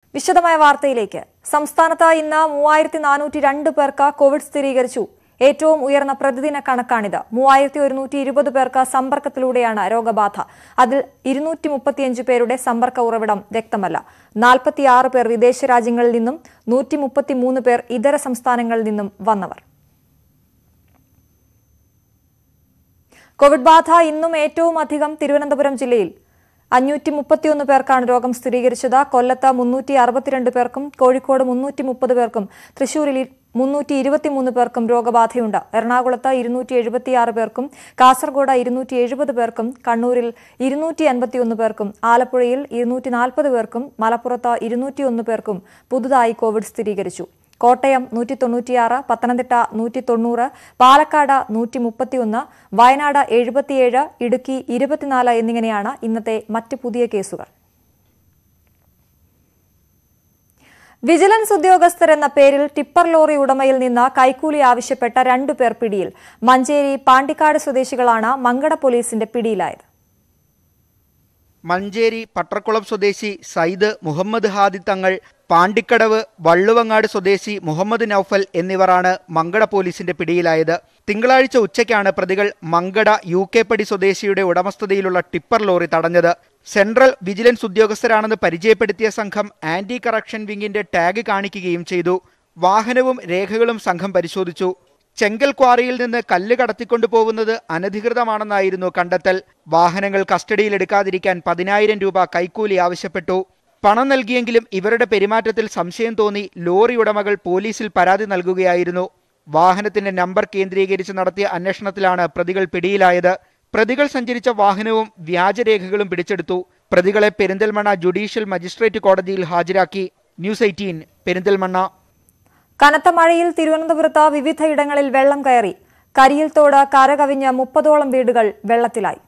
വിശദമായ വാർത്തയിലേക്ക് സംസ്ഥാനത്ത് ഇന്ന് മൂവായിരത്തി നാനൂറ്റി രണ്ട് പേർക്ക് കോവിഡ് സ്ഥിരീകരിച്ചു ഏറ്റവും ഉയർന്ന പ്രതിദിന കണക്കാണിത് മൂവായിരത്തി ഒരുന്നൂറ്റി ഇരുപത് പേർക്ക് സമ്പർക്കത്തിലൂടെയാണ് രോഗബാധ അതിൽ ഇരുന്നൂറ്റി മുപ്പത്തിയഞ്ച് പേരുടെ സമ്പർക്ക ഉറവിടം വ്യക്തമല്ല നാൽപ്പത്തിയാറ് പേർ വിദേശ രാജ്യങ്ങളിൽ നിന്നും നൂറ്റി മുപ്പത്തിമൂന്ന് പേർ ഇതര സംസ്ഥാനങ്ങളിൽ നിന്നും വന്നവർ കോവിഡ് ബാധ ഇന്നും ഏറ്റവും അധികം തിരുവനന്തപുരം ജില്ലയിൽ അഞ്ഞൂറ്റി മുപ്പത്തിയൊന്ന് പേർക്കാണ് രോഗം സ്ഥിരീകരിച്ചത് കൊല്ലത്ത് മുന്നൂറ്റി അറുപത്തിരണ്ട് പേർക്കും കോഴിക്കോട് മുന്നൂറ്റി മുപ്പത് പേർക്കും തൃശൂരിൽ മുന്നൂറ്റി ഇരുപത്തിമൂന്ന് പേർക്കും രോഗബാധയുണ്ട് എറണാകുളത്ത് ഇരുന്നൂറ്റി എഴുപത്തിയാറ് പേർക്കും കാസർഗോഡ് ഇരുന്നൂറ്റി എഴുപത് പേർക്കും കണ്ണൂരിൽ ഇരുന്നൂറ്റി അൻപത്തിയൊന്ന് പേർക്കും ആലപ്പുഴയിൽ ഇരുന്നൂറ്റി നാൽപ്പത് പേർക്കും മലപ്പുറത്ത് ഇരുന്നൂറ്റിയൊന്ന് പേർക്കും പുതുതായി കോവിഡ് സ്ഥിരീകരിച്ചു കോട്ടയം നൂറ്റി തൊണ്ണൂറ്റിയാറ് പത്തനംതിട്ട നൂറ്റി തൊണ്ണൂറ് പാലക്കാട് നൂറ്റി മുപ്പത്തിയൊന്ന് വയനാട് എഴുപത്തിയേഴ് ഇടുക്കി ഇരുപത്തിനാല് എന്നിങ്ങനെയാണ് ഇന്നത്തെ മറ്റ് പുതിയ കേസുകൾ വിജിലൻസ് ഉദ്യോഗസ്ഥരെന്ന പേരിൽ ടിപ്പർ ലോറി ഉടമയിൽ നിന്ന് കൈക്കൂലി ആവശ്യപ്പെട്ട രണ്ടുപേർ പിടിയിൽ മഞ്ചേരി പാണ്ടിക്കാട് സ്വദേശികളാണ് മങ്കട പോലീസിന്റെ പിടിയിലായത് മഞ്ചേരി പട്ടർക്കുളം സ്വദേശി സയ്യിദ് മുഹമ്മദ് ഹാദി തങ്ങൾ പാണ്ടിക്കടവ് വള്ളുവങ്ങാട് സ്വദേശി മുഹമ്മദ് നൌഫൽ എന്നിവരാണ് മങ്കട പോലീസിന്റെ പിടിയിലായത് തിങ്കളാഴ്ച ഉച്ചയ്ക്കാണ് പ്രതികൾ മങ്കട യു കെ പടി സ്വദേശിയുടെ ഉടമസ്ഥതയിലുള്ള ടിപ്പർ ലോറി തടഞ്ഞത് സെൻട്രൽ വിജിലൻസ് ഉദ്യോഗസ്ഥരാണെന്ന് പരിചയപ്പെടുത്തിയ സംഘം ആന്റി കറപ്ഷൻ വിങ്ങിന്റെ ടാഗ് കാണിക്കുകയും ചെയ്തു വാഹനവും രേഖകളും സംഘം പരിശോധിച്ചു ചെങ്കൽ ക്വാറിയിൽ നിന്ന് കല്ല് കടത്തിക്കൊണ്ടു പോകുന്നത് അനധികൃതമാണെന്നായിരുന്നു കണ്ടെത്തൽ വാഹനങ്ങൾ കസ്റ്റഡിയിലെടുക്കാതിരിക്കാൻ പതിനായിരം രൂപ കൈക്കൂലി ആവശ്യപ്പെട്ടു പണം നൽകിയെങ്കിലും ഇവരുടെ പെരുമാറ്റത്തിൽ സംശയം തോന്നി ലോറി ഉടമകൾ പോലീസിൽ പരാതി നൽകുകയായിരുന്നു വാഹനത്തിന്റെ നമ്പർ കേന്ദ്രീകരിച്ച് നടത്തിയ അന്വേഷണത്തിലാണ് പ്രതികൾ പിടിയിലായത് പ്രതികൾ സഞ്ചരിച്ച വാഹനവും വ്യാജരേഖകളും പിടിച്ചെടുത്തു പ്രതികളെ പെരിന്തൽമണ്ണ ജുഡീഷ്യൽ മജിസ്ട്രേറ്റ് കോടതിയിൽ ഹാജരാക്കി ന്യൂസ് എയ്റ്റീൻ പെരിന്തൽമണ്ണ കനത്ത മഴയിൽ തിരുവനന്തപുരത്ത് വിവിധയിടങ്ങളിൽ വെള്ളം കയറി കരിയിൽ തോട് കരകവിഞ്ഞ് മുപ്പതോളം വീടുകൾ വെള്ളത്തിലായി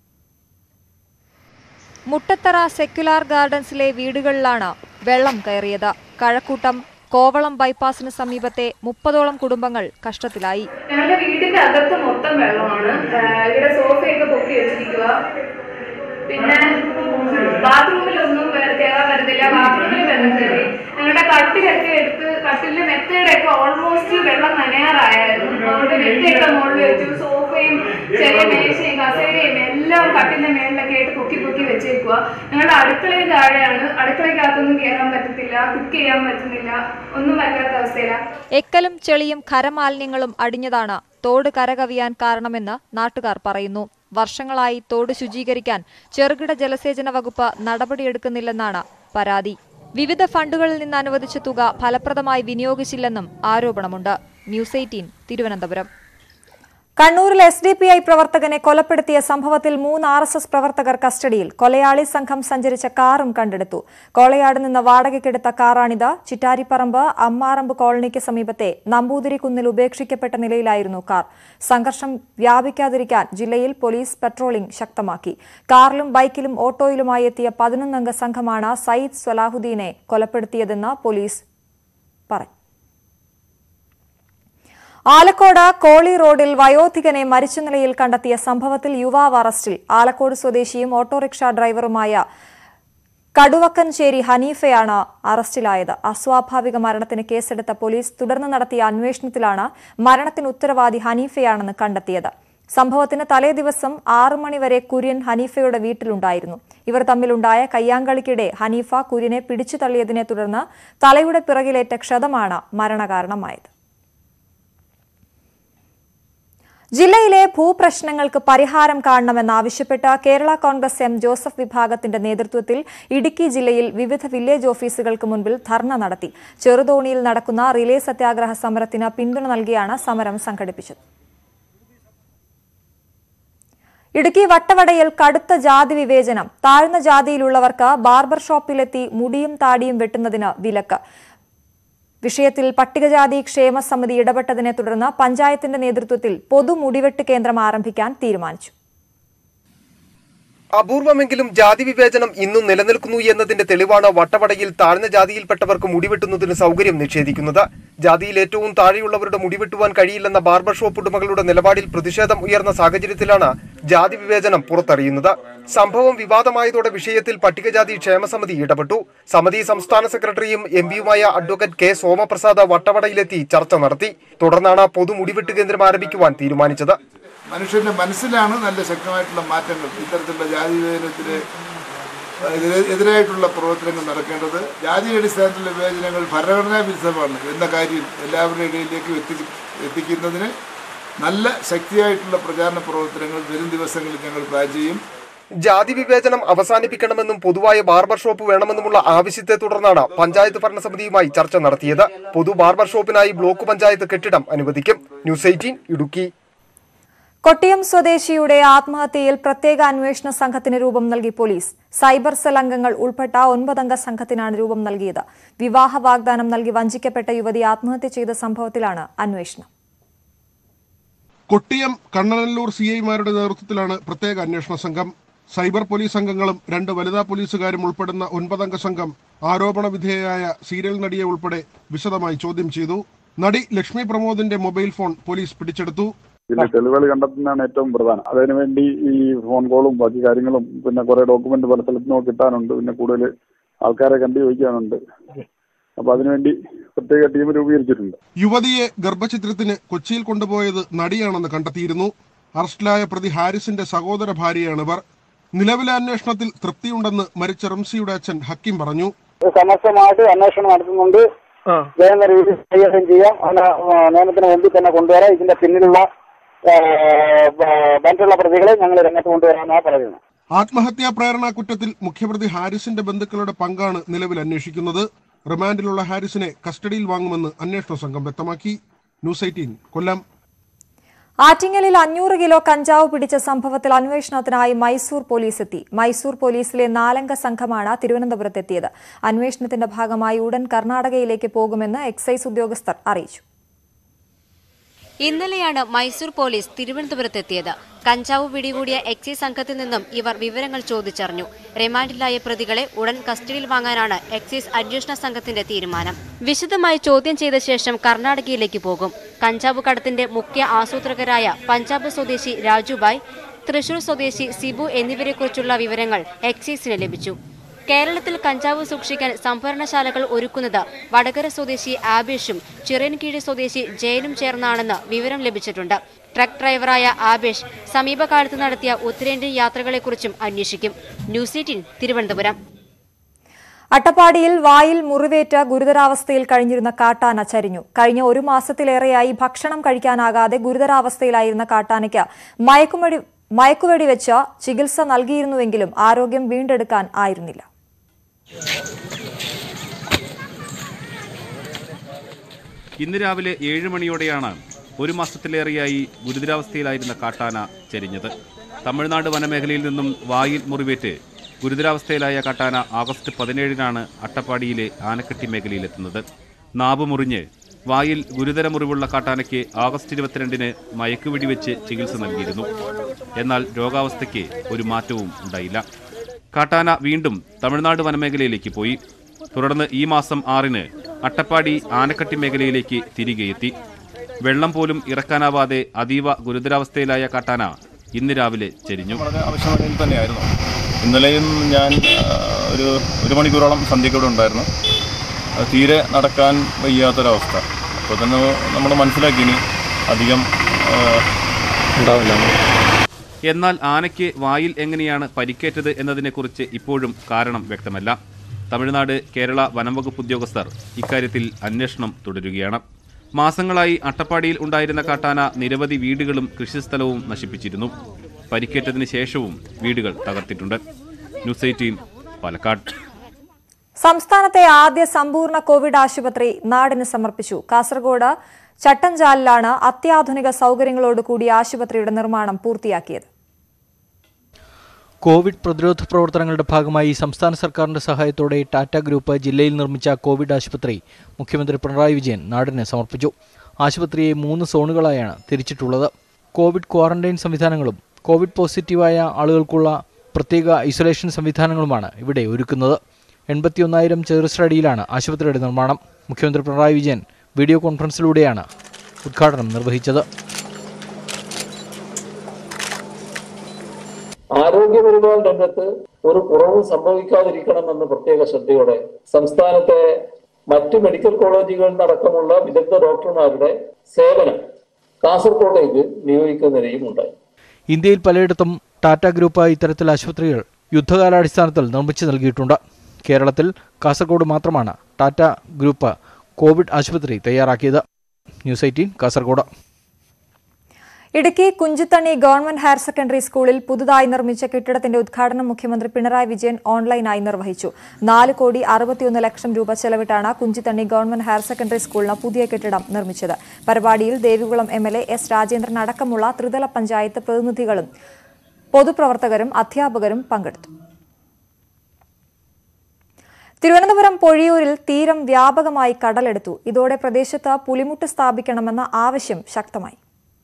മുട്ടത്തറ സെക്യുലാർ ഗാർഡൻസിലെ വീടുകളിലാണ് വെള്ളം കയറിയത് കഴക്കൂട്ടം കോവളം ബൈപ്പാസിന് സമീപത്തെ മുപ്പതോളം കുടുംബങ്ങൾ കഷ്ടത്തിലായി ഞങ്ങളുടെ വീടിന്റെ അകത്ത് മൊത്തം വെള്ളമാണ് ആഹ് ഇവിടെ സോഫയൊക്കെ പൊക്കി വെച്ചിരിക്കുക പിന്നെ ബാത്റൂമിലൊന്നും വേ- കയറാൻ പറ്റത്തില്ല ബാത്റൂമിൽ വെള്ളം കയറി ഞങ്ങളുടെ കട്ടിലൊക്കെ എടുത്ത് കട്ടിലിന്റെ മെത്തയുടെ ഒക്കെ ഓൾമോസ്റ്റ് വെള്ളം നനയാറായിരുന്നു അതുകൊണ്ട് മെത്തയൊക്കെ മുകളിൽ വെച്ചു സോഫയും ചെറിയ മേശയും കസേരയും എല്ലാം കട്ടിലിന്റെ മേളിലൊക്കെ ആയിട്ട് പൊക്കി പൊക്കി വെച്ചേക്കുക ഞങ്ങളുടെ അടുക്കളയും താഴെയാണ് അടുക്കളയ്ക്കകത്തൊന്നും കയറാൻ പറ്റത്തില്ല കുക്ക് ചെയ്യാൻ പറ്റുന്നില്ല ഒന്നും പറ്റാത്ത അവസ്ഥയിലാണ് എക്കലും ചെളിയും ഖരമാലിന്യങ്ങളും അടിഞ്ഞതാണ് തോട് കരകവിയാൻ കാരണമെന്ന് നാട്ടുകാർ പറയുന്നു വർഷങ്ങളായി തോട് ശുചീകരിക്കാൻ ചെറുകിട ജലസേചന വകുപ്പ് നടപടിയെടുക്കുന്നില്ലെന്നാണ് പരാതി വിവിധ ഫണ്ടുകളിൽ നിന്ന് അനുവദിച്ച തുക ഫലപ്രദമായി വിനിയോഗിച്ചില്ലെന്നും ആരോപണമുണ്ട് ന്യൂസ് എയ്റ്റീൻ തിരുവനന്തപുരം കണ്ണൂരിൽ എസ് ഡി പി ഐ പ്രവർത്തകനെ കൊലപ്പെടുത്തിയ സംഭവത്തിൽ മൂന്ന് ആർ എസ് എസ് പ്രവർത്തകർ കസ്റ്റഡിയിൽ കൊലയാളി സംഘം സഞ്ചരിച്ച കാറും കണ്ടെടുത്തു കോളയാട് നിന്ന് വാടകയ്ക്കെടുത്ത കാറാണിത് ചിറ്റാരിപ്പറമ്പ് അമ്മാറമ്പ് കോളനിക്ക് സമീപത്തെ നമ്പൂതിരി കുന്നിൽ ഉപേക്ഷിക്കപ്പെട്ട നിലയിലായിരുന്നു കാർ സംഘർഷം വ്യാപിക്കാതിരിക്കാൻ ജില്ലയിൽ പോലീസ് പട്രോളിംഗ് ശക്തമാക്കി കാറിലും ബൈക്കിലും ഓട്ടോയിലുമായി എത്തിയ പതിനൊന്നംഗ സംഘമാണ് സയ്യിദ് സ്വലാഹുദ്ദീനെ കൊലപ്പെടുത്തിയതെന്ന് പോലീസ് പറഞ്ഞു ആലക്കോട് കോളി റോഡിൽ വയോധികനെ മരിച്ച നിലയിൽ കണ്ടെത്തിയ സംഭവത്തിൽ യുവാവ് അറസ്റ്റിൽ ആലക്കോട് സ്വദേശിയും ഓട്ടോറിക്ഷ ഡ്രൈവറുമായ കടുവക്കൻചേരി ഹനീഫയാണ് അറസ്റ്റിലായത് അസ്വാഭാവിക മരണത്തിന് കേസെടുത്ത പോലീസ് തുടർന്ന് നടത്തിയ അന്വേഷണത്തിലാണ് മരണത്തിന് ഉത്തരവാദി ഹനീഫയാണെന്ന് കണ്ടെത്തിയത് സംഭവത്തിന് തലേ ദിവസം ആറു മണിവരെ കുര്യൻ ഹനീഫയുടെ വീട്ടിലുണ്ടായിരുന്നു ഇവർ തമ്മിലുണ്ടായ കയ്യാങ്കളിക്കിടെ ഹനീഫ കുര്യനെ പിടിച്ചു തള്ളിയതിനെ തുടർന്ന് തലയുടെ പിറകിലേറ്റ ക്ഷതമാണ് മരണകാരണമായത് ജില്ലയിലെ ഭൂപ്രശ്നങ്ങൾക്ക് പരിഹാരം കാണണമെന്നാവശ്യപ്പെട്ട് കേരള കോൺഗ്രസ് എം ജോസഫ് വിഭാഗത്തിന്റെ നേതൃത്വത്തിൽ ഇടുക്കി ജില്ലയിൽ വിവിധ വില്ലേജ് ഓഫീസുകൾക്ക് മുൻപിൽ ധർണ നടത്തി ചെറുതോണിയിൽ നടക്കുന്ന റിലേ സത്യാഗ്രഹ സമരത്തിന് പിന്തുണ നൽകിയാണ് സമരം സംഘടിപ്പിച്ചത് ഇടുക്കി വട്ടവടയിൽ കടുത്ത ജാതി വിവേചനം താഴ്ന്ന ജാതിയിലുള്ളവർക്ക് ബാർബർ ഷോപ്പിലെത്തി മുടിയും താടിയും വെട്ടുന്നതിന് വിലക്ക് വിഷയത്തിൽ പട്ടികജാതി ക്ഷേമ സമിതി ഇടപെട്ടതിനെ തുടർന്ന് പഞ്ചായത്തിന്റെ നേതൃത്വത്തിൽ പൊതു മുടിവെട്ട് കേന്ദ്രം ആരംഭിക്കാൻ തീരുമാനിച്ചു അപൂർവമെങ്കിലും ജാതി വിവേചനം ഇന്നും നിലനിൽക്കുന്നു എന്നതിന്റെ തെളിവാണ് വട്ടവടയിൽ താഴ്ന്ന ജാതിയിൽപ്പെട്ടവർക്ക് മുടിവെട്ടുന്നതിന് സൗകര്യം നിഷേധിക്കുന്നത് ജാതിയിൽ ഏറ്റവും താഴെയുള്ളവരുടെ മുടിവെട്ടുവാൻ കഴിയില്ലെന്ന ബാർബർ ഷോപ്പ് ഉടമകളുടെ നിലപാടിൽ പ്രതിഷേധം ഉയർന്ന സാഹചര്യത്തിലാണ് ജാതി വിവേചനം പുറത്തറിയുന്നത് സംഭവം വിവാദമായതോടെ വിഷയത്തിൽ പട്ടികജാതി ക്ഷേമസമിതി ഇടപെട്ടു സമിതി സംസ്ഥാന സെക്രട്ടറിയും എം പിയുമായ അഡ്വക്കേറ്റ് കെ സോമപ്രസാദ് വട്ടവടയിലെത്തി ചർച്ച നടത്തി തുടർന്നാണ് പൊതു മുടിവെട്ട് കേന്ദ്രം ആരംഭിക്കുവാൻ തീരുമാനിച്ചത് മനുഷ്യന്റെ മനസ്സിലാണ് നല്ല ശക്തമായിട്ടുള്ള മാറ്റങ്ങൾ ഇത്തരത്തിലുള്ള ജാതി വിവേചനത്തിന് എതിരെ എതിരായിട്ടുള്ള പ്രവർത്തനങ്ങൾ നടക്കേണ്ടത് ജാതി അടിസ്ഥാനത്തിലുള്ള വിവേചനങ്ങൾ ഭരണഘടനാ വിരുദ്ധമാണ് എന്ന കാര്യം എല്ലാവരുടെ ഇടയിലേക്ക് എത്തി എത്തിക്കുന്നതിന് നല്ല ശക്തിയായിട്ടുള്ള പ്രചാരണ പ്രവർത്തനങ്ങൾ വരും ദിവസങ്ങളിൽ ഞങ്ങൾ പ്ലാൻ ചെയ്യും ജാതി വിവേചനം അവസാനിപ്പിക്കണമെന്നും പൊതുവായ ബാർബർ ഷോപ്പ് വേണമെന്നുമുള്ള ആവശ്യത്തെ തുടർന്നാണ് പഞ്ചായത്ത് ഭരണസമിതിയുമായി ചർച്ച നടത്തിയത് പൊതു ബാർബർ ഷോപ്പിനായി ബ്ലോക്ക് പഞ്ചായത്ത് കെട്ടിടം അനുവദിക്കും ന്യൂസ് എയ്റ്റീൻ ഇടുക്കി കൊട്ടിയം സ്വദേശിയുടെ ആത്മഹത്യയിൽ പ്രത്യേക അന്വേഷണ സംഘത്തിന് രൂപം നൽകി പോലീസ് സൈബർ സെൽ അംഗങ്ങൾ ഉൾപ്പെട്ട ഒൻപതംഗ സംഘത്തിനാണ് രൂപം നൽകിയത് വിവാഹ വാഗ്ദാനം നൽകി വഞ്ചിക്കപ്പെട്ട യുവതി ആത്മഹത്യ ചെയ്ത സംഭവത്തിലാണ് അന്വേഷണം കൊട്ടിയം കണ്ണനല്ലൂർ സി ഐമാരുടെ നേതൃത്വത്തിലാണ് പ്രത്യേക അന്വേഷണ സംഘം സൈബർ പോലീസ് അംഗങ്ങളും രണ്ട് വനിതാ പോലീസുകാരും ഉൾപ്പെടുന്ന ഒൻപതംഗ സംഘം ആരോപണ വിധേയയായ സീരിയൽ നടിയെ ഉൾപ്പെടെ വിശദമായി ചോദ്യം ചെയ്തു നടി ലക്ഷ്മി പ്രമോദിന്റെ മൊബൈൽ ഫോൺ പോലീസ് പിടിച്ചെടുത്തു ഇതിന്റെ തെളിവുകൾ കണ്ടെത്തുന്നതാണ് ഏറ്റവും പ്രധാനം അതിനുവേണ്ടി ഈ ഫോൺ കോളും ബാക്കി കാര്യങ്ങളും പിന്നെ കുറെ ഡോക്യുമെന്റ് പല സ്ഥലത്തു നിന്ന് കിട്ടാനുണ്ട് പിന്നെ കൂടുതൽ ആൾക്കാരെ കണ്ടു ചോദിക്കാനുണ്ട് അപ്പൊ അതിനുവേണ്ടി പ്രത്യേക ടീം രൂപീകരിച്ചിട്ടുണ്ട് യുവതിയെ ഗർഭചിത്രത്തിന് കൊച്ചിയിൽ കൊണ്ടുപോയത് നടിയാണെന്ന് കണ്ടെത്തിയിരുന്നു അറസ്റ്റിലായ പ്രതി ഹാരിസിന്റെ സഹോദര ഭാര്യയാണിവർ നിലവിലെ അന്വേഷണത്തിൽ തൃപ്തിയുണ്ടെന്ന് മരിച്ച റംസിയുടെ അച്ഛൻ ഹക്കിം പറഞ്ഞു സമസ്തമായിട്ട് അന്വേഷണം നടത്തുന്നുണ്ട് വേണ്ട രീതിയിൽ കൈകാര്യം ചെയ്യാം അതിന് നിയമത്തിന് മുമ്പിൽ തന്നെ കൊണ്ടുവരാം ഇതിന്റെ പിന്നിലുള്ള മറ്റുള്ള പ്രതികളെ ഞങ്ങൾ രംഗത്ത് കൊണ്ടുവരാമെന്നാണ് പറയുന്നത് ആത്മഹത്യാ പ്രേരണ കുറ്റത്തിൽ മുഖ്യപ്രതി ഹാരിസിന്റെ ബന്ധുക്കളുടെ പങ്കാണ് നിലവിൽ അന്വേഷിക്കുന്നത് റിമാൻഡിലുള്ള ഹാരിസിനെ കസ്റ്റഡിയിൽ വാങ്ങുമെന്ന് അന്വേഷണ സംഘം വ്യക്തമാക്കി ന്യൂസ് എയ്റ്റീൻ കൊല്ലം ആറ്റിങ്ങലിൽ അഞ്ഞൂറ് കിലോ കഞ്ചാവ് പിടിച്ച സംഭവത്തിൽ അന്വേഷണത്തിനായി മൈസൂർ പോലീസ് എത്തി മൈസൂർ പോലീസിലെ നാലംഗ സംഘമാണ് തിരുവനന്തപുരത്തെത്തിയത് അന്വേഷണത്തിന്റെ ഭാഗമായി ഉടൻ കർണാടകയിലേക്ക് പോകുമെന്ന് എക്സൈസ് ഉദ്യോഗസ്ഥർ അറിയിച്ചു ഇന്നലെയാണ് മൈസൂർ പോലീസ് തിരുവനന്തപുരത്തെത്തിയത് കഞ്ചാവ് പിടികൂടിയ എക്സൈസ് സംഘത്തിൽ നിന്നും ഇവർ വിവരങ്ങൾ ചോദിച്ചറിഞ്ഞു റിമാൻഡിലായ പ്രതികളെ ഉടൻ കസ്റ്റഡിയിൽ വാങ്ങാനാണ് എക്സൈസ് അന്വേഷണ സംഘത്തിന്റെ തീരുമാനം വിശദമായി ചോദ്യം ചെയ്ത ശേഷം കർണാടകയിലേക്ക് പോകും കഞ്ചാവ് കടത്തിന്റെ മുഖ്യ ആസൂത്രകരായ പഞ്ചാബ് സ്വദേശി രാജുബായ് തൃശൂർ സ്വദേശി സിബു എന്നിവരെക്കുറിച്ചുള്ള വിവരങ്ങൾ എക്സൈസിന് ലഭിച്ചു കേരളത്തിൽ കഞ്ചാവ് സൂക്ഷിക്കാൻ സംഭരണശാലകൾ ഒരുക്കുന്നത് വടകര സ്വദേശി ആബേഷും ചിറയൻകീഴ് സ്വദേശി ജയനും ചേർന്നാണെന്ന് വിവരം ലഭിച്ചിട്ടുണ്ട് ട്രക്ക് ഡ്രൈവറായ ആബേഷ് സമീപകാലത്ത് നടത്തിയ ഉത്തരേന്ത്യൻ യാത്രകളെക്കുറിച്ചും അന്വേഷിക്കും ന്യൂസ് എയ്റ്റീൻ തിരുവനന്തപുരം അട്ടപ്പാടിയിൽ വായിൽ മുറിവേറ്റ് ഗുരുതരാവസ്ഥയിൽ കഴിഞ്ഞിരുന്ന കാട്ടാന ചരിഞ്ഞു കഴിഞ്ഞ ഒരു മാസത്തിലേറെയായി ഭക്ഷണം കഴിക്കാനാകാതെ ഗുരുതരാവസ്ഥയിലായിരുന്ന കാട്ടാനയ്ക്ക് മയക്കുമടി മയക്കുവെടി വെച്ച് ചികിത്സ നൽകിയിരുന്നുവെങ്കിലും ആരോഗ്യം വീണ്ടെടുക്കാൻ ആയിരുന്നില്ല ഇന്ന് രാവിലെ ഏഴ് മണിയോടെയാണ് ഒരു മാസത്തിലേറെയായി ഗുരുതരാവസ്ഥയിലായിരുന്ന കാട്ടാന ചരിഞ്ഞത് തമിഴ്നാട് വനമേഖലയിൽ നിന്നും വായിൽ മുറിവേറ്റ് ഗുരുതരാവസ്ഥയിലായ കാട്ടാന ആഗസ്റ്റ് പതിനേഴിനാണ് അട്ടപ്പാടിയിലെ ആനക്കെട്ടി മേഖലയിലെത്തുന്നത് നാവ് മുറിഞ്ഞ് വായിൽ ഗുരുതര മുറിവുള്ള കാട്ടാനയ്ക്ക് ആഗസ്റ്റ് ഇരുപത്തിരണ്ടിന് മയക്കുവെടി വെച്ച് ചികിത്സ നൽകിയിരുന്നു എന്നാൽ രോഗാവസ്ഥയ്ക്ക് ഒരു മാറ്റവും ഉണ്ടായില്ല കാട്ടാന വീണ്ടും തമിഴ്നാട് വനമേഖലയിലേക്ക് പോയി തുടർന്ന് ഈ മാസം ആറിന് അട്ടപ്പാടി ആനക്കട്ടി മേഖലയിലേക്ക് തിരികെയെത്തി വെള്ളം പോലും ഇറക്കാനാവാതെ അതീവ ഗുരുതരാവസ്ഥയിലായ കാട്ടാന ഇന്ന് രാവിലെ ചെരിഞ്ഞു വളരെ ആവശ്യമായി തന്നെയായിരുന്നു ഇന്നലെയും ഞാൻ ആ, ഒരു ഒരു മണിക്കൂറോളം സന്ധ്യക്കൂടെ ഉണ്ടായിരുന്നു അത് തീരെ നടക്കാൻ വയ്യാത്തൊരവസ്ഥ അപ്പോൾ തന്നെ നമ്മൾ മനസ്സിലാക്കി ഇനി അധികം ഉണ്ടാവില്ല എന്നാൽ ആനയ്ക്ക് വായിൽ എങ്ങനെയാണ് പരിക്കേറ്റത് എന്നതിനെക്കുറിച്ച് ഇപ്പോഴും കാരണം വ്യക്തമല്ല തമിഴ്നാട് കേരള വനംവകുപ്പ് ഉദ്യോഗസ്ഥർ ഇക്കാര്യത്തിൽ അന്വേഷണം തുടരുകയാണ് മാസങ്ങളായി അട്ടപ്പാടിയിൽ ഉണ്ടായിരുന്ന കാട്ടാന നിരവധി വീടുകളും കൃഷിസ്ഥലവും നശിപ്പിച്ചിരുന്നു പരിക്കേറ്റതിന് ശേഷവും വീടുകൾ തകർത്തിട്ടുണ്ട് ന്യൂസ് എയ്റ്റീൻ പാലക്കാട് സംസ്ഥാനത്തെ ആദ്യ സമ്പൂർണ്ണ കോവിഡ് ആശുപത്രി നാടിന് സമർപ്പിച്ചു കാസർഗോഡ് ചട്ടഞ്ചാലിലാണ് അത്യാധുനിക സൗകര്യങ്ങളോട് കൂടിയ ആശുപത്രിയുടെ നിർമ്മാണം പൂർത്തിയാക്കിയത് കോവിഡ് പ്രതിരോധ പ്രവർത്തനങ്ങളുടെ ഭാഗമായി സംസ്ഥാന സർക്കാരിന്റെ സഹായത്തോടെ ടാറ്റ ഗ്രൂപ്പ് ജില്ലയിൽ നിർമ്മിച്ച കോവിഡ് ആശുപത്രി മുഖ്യമന്ത്രി പിണറായി വിജയൻ നാടിന് സമർപ്പിച്ചു ആശുപത്രിയെ മൂന്ന് സോണുകളായാണ് തിരിച്ചിട്ടുള്ളത് കോവിഡ് ക്വാറന്റൈൻ സംവിധാനങ്ങളും കോവിഡ് പോസിറ്റീവായ ആളുകൾക്കുള്ള പ്രത്യേക ഐസൊലേഷൻ സംവിധാനങ്ങളുമാണ് ഇവിടെ ഒരുക്കുന്നത് എൺപത്തിയൊന്നായിരം ചതുരശ്ര അടിയിലാണ് ആശുപത്രിയുടെ നിർമ്മാണം മുഖ്യമന്ത്രി പിണറായി വിജയൻ വീഡിയോ കോൺഫറൻസിലൂടെയാണ് ഉദ്ഘാടനം നിർവഹിച്ചത് ആരോഗ്യപരിപാലന രംഗത്ത് ഒരു കുറവും സംഭവിക്കാതിരിക്കണമെന്ന് പ്രത്യേക ശ്രദ്ധയോടെ സംസ്ഥാനത്തെ മറ്റ് മെഡിക്കൽ കോളേജുകളിൽ നിന്നടക്കമുള്ള വിദഗ്ധ ഡോക്ടർമാരുടെ സേവനം കാസർകോട്ടേക്ക് നിയോഗിക്കുന്നതിനെയും ഉണ്ടായി ഇന്ത്യയിൽ പലയിടത്തും ടാറ്റ ഗ്രൂപ്പ് ഇത്തരത്തിൽ ആശുപത്രികൾ യുദ്ധകാലാടിസ്ഥാനത്തിൽ നിർമ്മിച്ചു നൽകിയിട്ടുണ്ട് കേരളത്തിൽ കാസർഗോഡ് മാത്രമാണ് ടാറ്റ ഗ്രൂപ്പ് കോവിഡ് ആശുപത്രി തയ്യാറാക്കിയത് news eighteen Kasaragod Idukki Kunchithanni government higher secondary സ്കൂളിൽ പുതുതായി നിർമ്മിച്ച കെട്ടിടത്തിന്റെ ഉദ്ഘാടനം മുഖ്യമന്ത്രി പിണറായി വിജയൻ ഓൺലൈനായി നിർവഹിച്ചു നാല് കോടി അറുപത്തിയൊന്ന് ലക്ഷം രൂപ ചെലവിട്ടാണ് കുഞ്ചിത്തണ്ണി ഗവൺമെന്റ് ഹയർ സെക്കൻഡറി സ്കൂളിന് പുതിയ കെട്ടിടം നിർമ്മിച്ചത് പരിപാടിയിൽ Devikulam M L A S Rajendran അടക്കമുള്ള ത്രിതല പഞ്ചായത്ത് പ്രതിനിധികളും പൊതുപ്രവർത്തകരും അധ്യാപകരും പങ്കെടുത്തു തിരുവനന്തപുരം പൊഴിയൂരിൽ തീരം വ്യാപകമായി കടലെടുത്തു ഇതോടെ പ്രദേശത്ത് പുലിമുട്ട് സ്ഥാപിക്കണമെന്ന ആവശ്യം ശക്തമായി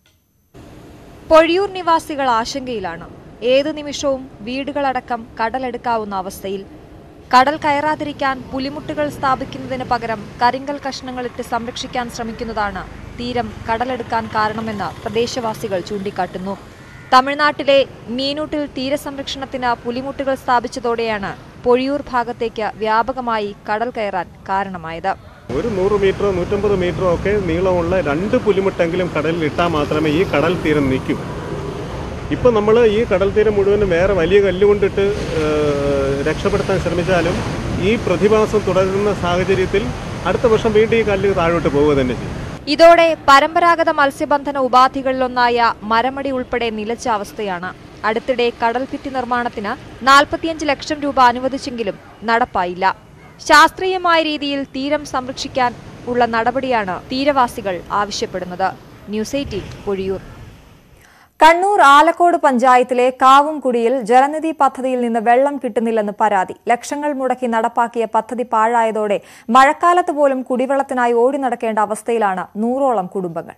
പൊഴിയൂർ നിവാസികൾ ആശങ്കയിലാണ് ഏതു നിമിഷവും വീടുകളടക്കം കടലെടുക്കാവുന്ന അവസ്ഥയിൽ കടൽ കയറാതിരിക്കാൻ പുലിമുട്ടുകൾ സ്ഥാപിക്കുന്നതിന് പകരം കരിങ്കൽ കഷ്ണങ്ങളിട്ട് സംരക്ഷിക്കാൻ ശ്രമിക്കുന്നതാണ് തീരം കടലെടുക്കാൻ കാരണമെന്ന് പ്രദേശവാസികൾ ചൂണ്ടിക്കാട്ടുന്നു തമിഴ്നാട്ടിലെ മീനൂട്ടിൽ തീരസംരക്ഷണത്തിന് പുലിമുട്ടുകൾ സ്ഥാപിച്ചതോടെയാണ് പൊഴിയൂർ ഭാഗത്തേക്ക് വ്യാപകമായി കടൽ കയറാൻ കാരണമായത് ഒരു നൂറ് മീറ്ററോ നൂറ്റമ്പത് മീറ്ററോ ഒക്കെ നീളമുള്ള രണ്ട് പുലിമുട്ടെങ്കിലും കടലിൽ ഇട്ടാൽ മാത്രമേ ഈ കടൽ തീരം നിൽക്കൂ ഇപ്പം നമ്മൾ ഈ കടൽ തീരം മുഴുവനും വേറെ വലിയ കല്ലുകൊണ്ടിട്ട് ഏഹ്, രക്ഷപ്പെടുത്താൻ ശ്രമിച്ചാലും ഈ പ്രതിഭാസം തുടരുന്ന സാഹചര്യത്തിൽ അടുത്ത വർഷം വീണ്ടും ഈ കല്ല് താഴോട്ട് പോവുക തന്നെ ചെയ്യും ഇതോടെ പരമ്പരാഗത മത്സ്യബന്ധന ഉപാധികളിലൊന്നായ മരമടി ഉൾപ്പെടെ നിലച്ച അവസ്ഥയാണ് അടുത്തിടെ കടൽഭിത്തി നിർമ്മാണത്തിന് നാൽപ്പത്തിയഞ്ച് ലക്ഷം രൂപ അനുവദിച്ചെങ്കിലും നടപ്പായില്ല ശാസ്ത്രീയമായ രീതിയിൽ തീരം സംരക്ഷിക്കാൻ ഉള്ള നടപടിയാണ് തീരവാസികൾ ആവശ്യപ്പെടുന്നത് ന്യൂസ് എയ്റ്റീൻ പൊഴിയൂർ കണ്ണൂർ ആലക്കോട് പഞ്ചായത്തിലെ കാവുംകുടിയിൽ ജലനിധി പദ്ധതിയിൽ നിന്ന് വെള്ളം കിട്ടുന്നില്ലെന്ന് പരാതി ലക്ഷങ്ങൾ മുടക്കി നടപ്പാക്കിയ പദ്ധതി പാഴായതോടെ മഴക്കാലത്ത് പോലും കുടിവെള്ളത്തിനായി ഓടി നടക്കേണ്ട അവസ്ഥയിലാണ് നൂറോളം കുടുംബങ്ങൾ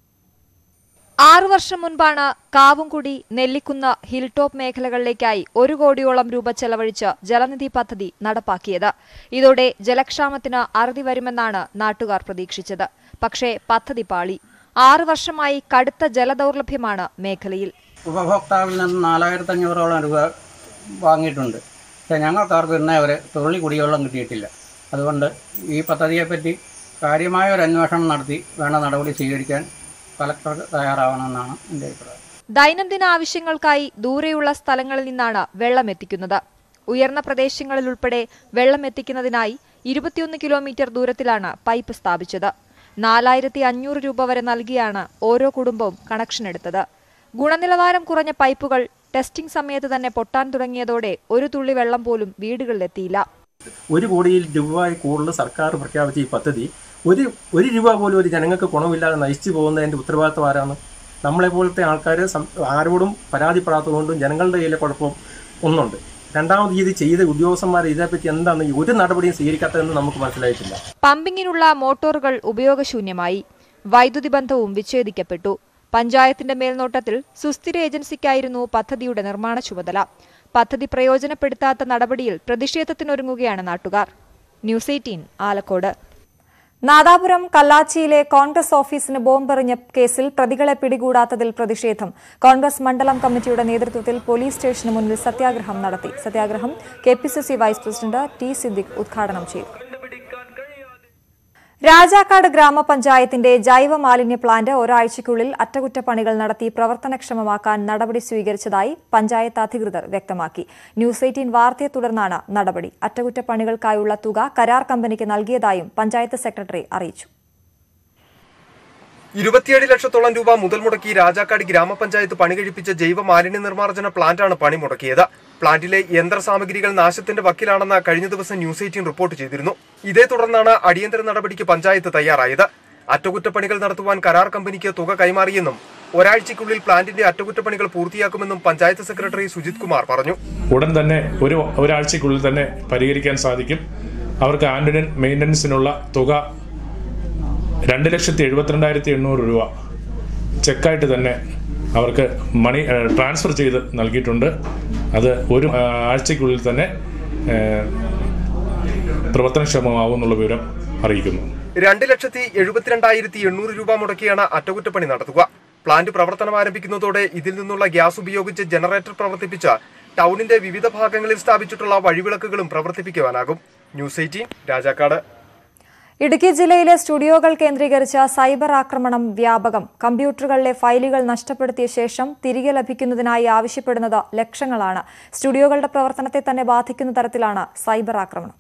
ആറു വർഷം മുൻപാണ് കാവുംകുടി നെല്ലിക്കുന്ന് ഹിൽ ടോപ്പ് മേഖലകളിലേക്കായി ഒരു കോടിയോളം രൂപ ചെലവഴിച്ച് ജലനിധി പദ്ധതി നടപ്പാക്കിയത് ഇതോടെ ജലക്ഷാമത്തിന് അറുതി വരുമെന്നാണ് നാട്ടുകാർ പ്രതീക്ഷിച്ചത് പക്ഷേ പദ്ധതി പാളി ആറു വർഷമായി കടുത്ത ജലദൗർലഭ്യമാണ് മേഖലയിൽ ഉപഭോക്താവിൽ നിന്ന് നാലായിരത്തി അഞ്ഞൂറോളം രൂപ വാങ്ങിയിട്ടുണ്ട് പക്ഷേ ഞങ്ങൾക്കാർക്കും ഇന്നേ വരെ തുള്ളി കുടിവെള്ളം കിട്ടിയിട്ടില്ല അതുകൊണ്ട് ഈ പദ്ധതിയെപ്പറ്റി കാര്യമായ ഒരു അന്വേഷണം നടത്തി വേണ്ട നടപടി സ്വീകരിക്കാൻ കലക്ടർ തയ്യാറാവണമെന്നാണ് എൻ്റെ അഭിപ്രായം ദൈനംദിന ആവശ്യങ്ങൾക്കായി ദൂരെയുള്ള സ്ഥലങ്ങളിൽ നിന്നാണ് വെള്ളം എത്തിക്കുന്നത് ഉയർന്ന പ്രദേശങ്ങളിൽ ഉൾപ്പെടെ വെള്ളം എത്തിക്കുന്നതിനായി ഇരുപത്തിയൊന്ന് കിലോമീറ്റർ ദൂരത്തിലാണ് പൈപ്പ് സ്ഥാപിച്ചത് നാലായിരത്തി അഞ്ഞൂറ് രൂപ വരെ നൽകിയാണ് ഓരോ കുടുംബവും കണക്ഷൻ എടുത്തത് ഗുണനിലവാരം കുറഞ്ഞ പൈപ്പുകൾ ടെസ്റ്റിംഗ് സമയത്ത് തന്നെ പൊട്ടാൻ തുടങ്ങിയതോടെ ഒരു തുള്ളി വെള്ളം പോലും വീടുകളിലെത്തിയില്ല ഒരു കോടിയിൽ രൂപ കൂടുതൽ സർക്കാർ പ്രഖ്യാപിച്ച ഈ പദ്ധതി ഒരു ഒരു രൂപ പോലും ഒരു ജനങ്ങൾക്ക് ഗുണമില്ലാതെ നശിച്ചു പോകുന്നതിൻ്റെ ഉത്തരവാദിത്വം ആരാണ് നമ്മളെ പോലത്തെ ആൾക്കാർ ആരോടും പരാതിപ്പെടാത്തതുകൊണ്ടും ജനങ്ങളുടെ കയ്യിലെ കുഴപ്പം ഒന്നുണ്ട് രണ്ടാമത് ഇത് ചെയ്ത ഉദ്യോഗസ്ഥന്മാർ ഇതിനെപ്പറ്റി എന്താണ് ഈ ഒരു നടപടിയും സ്വീകരിക്കാത്തതെന്ന് നമുക്ക് മനസ്സിലായിട്ടില്ല പമ്പിങ്ങിനുള്ള മോട്ടോറുകൾ ഉപയോഗശൂന്യമായി വൈദ്യുതി ബന്ധവും വിച്ഛേദിക്കപ്പെട്ടു പഞ്ചായത്തിന്റെ മേൽനോട്ടത്തിൽ സുസ്ഥിര ഏജൻസിക്കായിരുന്നു പദ്ധതിയുടെ നിർമ്മാണ ചുമതല പദ്ധതി പ്രയോജനപ്പെടുത്താത്ത നടപടിയിൽ പ്രതിഷേധത്തിനൊരുങ്ങുകയാണ് നാട്ടുകാർ ന്യൂസ് എയ്റ്റീൻ ആലക്കോട് നാദാപുരം കല്ലാച്ചിയിലെ കോൺഗ്രസ് ഓഫീസിന് ബോംബെറിഞ്ഞ കേസിൽ പ്രതികളെ പിടികൂടാത്തതിൽ പ്രതിഷേധം കോൺഗ്രസ് മണ്ഡലം കമ്മിറ്റിയുടെ നേതൃത്വത്തിൽ പോലീസ് സ്റ്റേഷന് മുന്നിൽ സത്യാഗ്രഹം നടത്തി സത്യാഗ്രഹം K P C C vice president T Siddique ഉദ്ഘാടനം ചെയ്തു രാജാക്കാട് ഗ്രാമപഞ്ചായത്തിന്റെ ജൈവ മാലിന്യ പ്ലാന്റ് ഒരാഴ്ചയ്ക്കുള്ളിൽ അറ്റകുറ്റപ്പണികൾ നടത്തി പ്രവർത്തനക്ഷമമാക്കാൻ നടപടി സ്വീകരിച്ചതായി പഞ്ചായത്ത് അധികൃതർ വ്യക്തമാക്കി ന്യൂസ് എയ്റ്റീൻ വാർത്തയെ തുടർന്നാണ് നടപടി അറ്റകുറ്റപ്പണികൾക്കായുള്ള തുക കരാർ കമ്പനിക്ക് നൽകിയതായും പഞ്ചായത്ത് സെക്രട്ടറി അറിയിച്ചു ഇരുപത്തിയേഴ് ലക്ഷത്തോളം രൂപ മുതൽ മുടക്കി രാജാക്കാട് ഗ്രാമപഞ്ചായത്ത് പണി കഴിപ്പിച്ച ജൈവ മാലിന്യ നിർമ്മാർജ്ജന പ്ലാന്റാണ് പണി മുടക്കിയത് പ്ലാന്റിലെ യന്ത്ര സാമഗ്രികൾ നാശത്തിന്റെ വക്കിലാണെന്ന് കഴിഞ്ഞ ദിവസം ന്യൂസ് എയ്റ്റീൻ റിപ്പോർട്ട് ചെയ്തിരുന്നു ഇതേ തുടർന്നാണ് അടിയന്തര നടപടിക്ക് പഞ്ചായത്ത് തയ്യാറായത് അറ്റകുറ്റപ്പണികൾ നടത്തുവാൻ കരാർ കമ്പനിക്ക് തുക കൈമാറിയെന്നും ഒരാഴ്ചയ്ക്കുള്ളിൽ പ്ലാന്റിന്റെ അറ്റകുറ്റപ്പണികൾ പൂർത്തിയാക്കുമെന്നും പഞ്ചായത്ത് സെക്രട്ടറി സുജിത് കുമാർ പറഞ്ഞു ഉടൻ തന്നെ ഒരു ഒരാഴ്ചയ്ക്കുള്ളിൽ തന്നെ പരിഹരിക്കാൻ സാധിക്കും അവർക്ക് ആൻഡുനൻ മെയിൻ്റനൻസിനുള്ള തുക രണ്ട് ലക്ഷത്തി എഴുപത്തിരണ്ടായിരത്തി എണ്ണൂറ് രൂപ ചെക്കായിട്ട് തന്നെ അവർക്ക് മണി ഏഹ്, ട്രാൻസ്ഫർ ചെയ്ത് നൽകിയിട്ടുണ്ട് അത് ഒരു ആ, ആഴ്ചയ്ക്കുള്ളിൽ തന്നെ ഏഹ്, പ്രവർത്തനക്ഷമമാവും എന്നുള്ള വിവരം അറിയിക്കുന്നു രണ്ട് ലക്ഷത്തി എഴുപത്തിരണ്ടായിരത്തി എണ്ണൂറ് രൂപ മുടക്കിയാണ് അറ്റകുറ്റപ്പണി നടത്തുക പ്ലാന്റ് പ്രവർത്തനം ആരംഭിക്കുന്നതോടെ ഇതിൽ നിന്നുള്ള ഗ്യാസ് ഉപയോഗിച്ച് ജനറേറ്റർ പ്രവർത്തിപ്പിച്ച ടൗണിന്റെ വിവിധ ഭാഗങ്ങളിൽ സ്ഥാപിച്ചിട്ടുള്ള വഴിവിളക്കുകളും പ്രവർത്തിപ്പിക്കുവാനാകും ന്യൂസ് എയ്റ്റീൻ രാജാക്കാട് ഇടുക്കി ജില്ലയിലെ സ്റ്റുഡിയോകൾ കേന്ദ്രീകരിച്ച സൈബർ ആക്രമണം വ്യാപകം കമ്പ്യൂട്ടറുകളിലെ ഫയലുകൾ നഷ്ടപ്പെടുത്തിയ ശേഷം തിരികെ ലഭിക്കുന്നതിനായി ആവശ്യപ്പെടുന്നത് ലക്ഷങ്ങളാണ് സ്റ്റുഡിയോകളുടെ പ്രവർത്തനത്തെ തന്നെ ബാധിക്കുന്ന തരത്തിലാണ് സൈബർ ആക്രമണം